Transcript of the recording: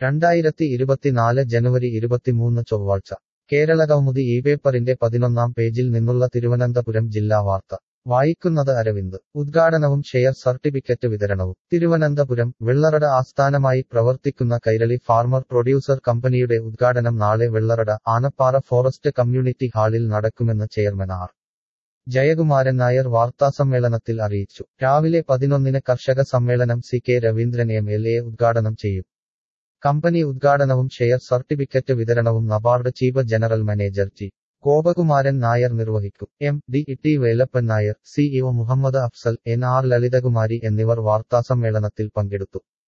രണ്ടായിരത്തി ഇരുപത്തിനാല് ജനുവരി ഇരുപത്തിമൂന്ന് ചൊവ്വാഴ്ച കേരളകൗമുദി ഈ പേപ്പറിന്റെ പതിനൊന്നാം പേജിൽ നിന്നുള്ള തിരുവനന്തപുരം ജില്ലാ വാർത്ത വായിക്കുന്നത് അരവിന്ദ് ഉദ്ഘാടനവും ഷെയർ സർട്ടിഫിക്കറ്റ് വിതരണവും തിരുവനന്തപുരം വെള്ളറട ആസ്ഥാനമായി പ്രവർത്തിക്കുന്ന കൈരളി ഫാർമർ പ്രൊഡ്യൂസർ കമ്പനിയുടെ ഉദ്ഘാടനം നാളെ വെള്ളറട ആനപ്പാറ ഫോറസ്റ്റ് കമ്മ്യൂണിറ്റി ഹാളിൽ നടക്കുമെന്ന് ചെയർമാൻ ആർ ജയകുമാരൻ നായർ വാർത്താസമ്മേളനത്തിൽ അറിയിച്ചു രാവിലെ പതിനൊന്നിന് കർഷക സമ്മേളനം C K Raveendran M L A ഉദ്ഘാടനം ചെയ്യും കമ്പനി ഉദ്ഘാടനവും ഷെയർ സർട്ടിഫിക്കറ്റ് വിതരണവും NABARD chief general manager G Gopakumaran Nair നിർവഹിക്കും M D T Velappan Nair CEO Muhammad Afzal N R Lalithakumari എന്നിവർ വാർത്താസമ്മേളനത്തിൽ പങ്കെടുത്തു